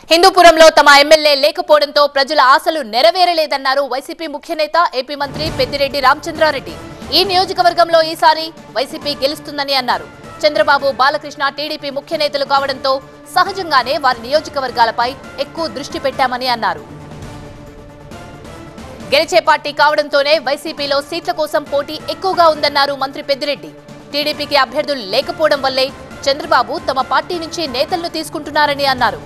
హిందూపురంలో తమ ఎమ్మెల్యే లేకపోవడంతో ప్రజల ఆశలు నెరవేరలేదన్నారు వైసీపీ ముఖ్య నేత ఏపీ మంత్రి పెద్దిరెడ్డి రామచంద్రారెడ్డి ఈ నియోజకవర్గంలో ఈసారి వైసీపీ గెలుస్తుందని అన్నారు చంద్రబాబు బాలకృష్ణ టీడీపీ ముఖ్య నేతలు కావడంతో సహజంగానే వారి నియోజకవర్గాలపై ఎక్కువ దృష్టి పెట్టామని అన్నారు గెలిచే పార్టీ కావడంతోనే వైసీపీలో సీట్ల కోసం పోటీ ఎక్కువగా ఉందన్నారు మంత్రి పెద్దిరెడ్డి టీడీపీకి అభ్యర్థులు లేకపోవడం వల్లే చంద్రబాబు తమ పార్టీ నుంచి నేతలను తీసుకుంటున్నారని అన్నారు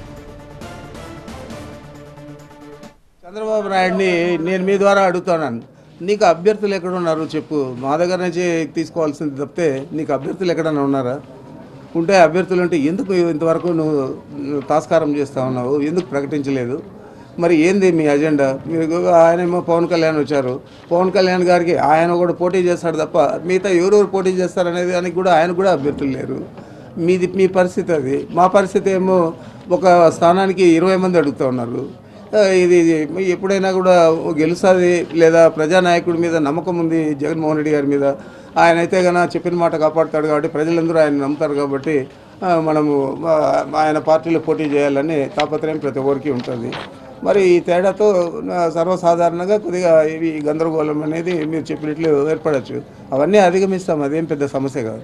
చంద్రబాబు నాయుడిని నేను మీ ద్వారా అడుగుతున్నాను నీకు అభ్యర్థులు ఎక్కడ ఉన్నారు చెప్పు మా దగ్గర నుంచి తీసుకోవాల్సింది తప్పితే నీకు అభ్యర్థులు ఎక్కడన్నా ఉన్నారా ఉంటే అభ్యర్థులు ఉంటే ఎందుకు ఇంతవరకు నువ్వు నువ్వు తాస్కారం చేస్తా ఉన్నావు ఎందుకు ప్రకటించలేదు మరి ఏంది మీ అజెండా మీరు ఆయనేమో పవన్ కళ్యాణ్ వచ్చారు పవన్ కళ్యాణ్ గారికి ఆయన కూడా పోటీ చేస్తాడు తప్ప మిగతా ఎవరెవరు పోటీ చేస్తారనేది దానికి కూడా ఆయన కూడా అభ్యర్థులు లేరు మీది మీ పరిస్థితి అది మా పరిస్థితి ఏమో ఒక స్థానానికి ఇరవై మంది అడుగుతూ ఉన్నారు ఆ, ఇది ఇది ఎప్పుడైనా కూడా గెలుస్తుంది లేదా ప్రజానాయకుడి మీద నమ్మకం ఉంది జగన్మోహన్ రెడ్డి గారి మీద ఆయన అయితే కన్నా చెప్పిన మాట కాపాడుతాడు కాబట్టి ప్రజలందరూ ఆయన నమ్ముతారు కాబట్టి ఆ, మనము ఆ, ఆయన పార్టీలో పోటీ చేయాలని తాపత్రయం ప్రతి ఒక్కరికి ఉంటుంది మరి ఈ తేడాతో ఆ, సర్వసాధారణంగా కొద్దిగా ఇవి గందరగోళం అనేది మీరు చెప్పినట్లు ఏర్పడచ్చు అవన్నీ అధిగమిస్తాం అదేం పెద్ద సమస్య కాదు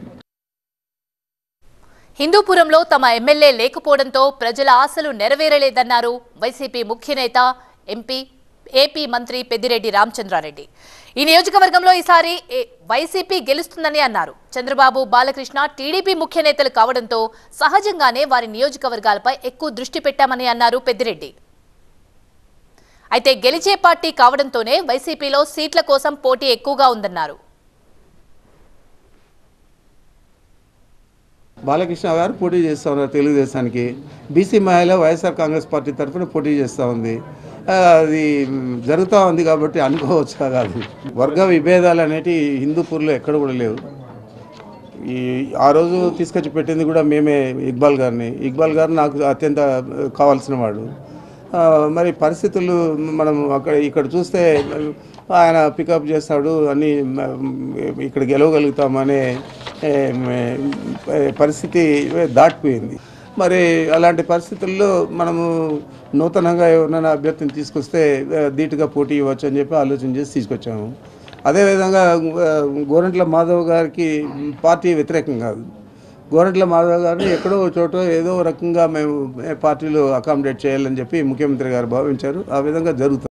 హిందూపురంలో తమ ఎమ్మెల్యే లేకపోవడంతో ప్రజల ఆశలు నెరవేరలేదన్నారు వైసీపీ ముఖ్య నేత ఎంపీ ఏపీ మంత్రి పెద్దిరెడ్డి రామచంద్రారెడ్డి ఈ నియోజకవర్గంలో ఈసారి ఏ- వైసీపీ గెలుస్తుందని అన్నారు చంద్రబాబు బాలకృష్ణ టీడీపీ ముఖ్య నేతలు కావడంతో సహజంగానే వారి నియోజకవర్గాలపై ఎక్కువ దృష్టి పెట్టామని అన్నారు పెద్దిరెడ్డి అయితే గెలిచే పార్టీ కావడంతోనే వైసీపీలో సీట్ల కోసం పోటీ ఎక్కువగా ఉందన్నారు బాలకృష్ణ గారు పోటీ చేస్తూ ఉన్నారు తెలుగుదేశానికి బీసీ మహిళ వైఎస్ఆర్ కాంగ్రెస్ పార్టీ తరఫున పోటీ చేస్తూ ఉంది ఆ, అది మ్, జరుగుతూ ఉంది కాబట్టి అనుకోవచ్చు కాదు వర్గ విభేదాలు అనేటివి హిందూపూర్లో ఎక్కడ కూడా లేవు ఈ ఆ రోజు తీసుకొచ్చి పెట్టింది కూడా మేమే ఇక్బాల్ గారిని ఇక్బాల్ గారు నాకు అత్యంత కావాల్సిన వాడు ఆ, మరి పరిస్థితులు మనం అక్కడ ఇక్కడ చూస్తే ఆయన పికప్ చేస్తాడు అని ఇక్కడ గెలవగలుగుతామనే ఏ, ఏ, పరిస్థితి దాటిపోయింది మరి అలాంటి పరిస్థితుల్లో మనము నూతనంగా ఎవరినైనా అభ్యర్థిని తీసుకొస్తే ఆ, ధీటుగా పోటీ ఇవ్వచ్చు అని చెప్పి ఆలోచన చేసి తీసుకొచ్చాము అదేవిధంగా ఆ, గోరంట్ల మాధవ్ గారికి పార్టీ వ్యతిరేకం కాదు గోరంట్ల మాధవ్ గారిని ఎక్కడో ఒక చోట ఏదో రకంగా మేము పార్టీలో అకామిడేట్ చేయాలని చెప్పి ముఖ్యమంత్రి గారు భావించారు ఆ విధంగా జరుగుతుంది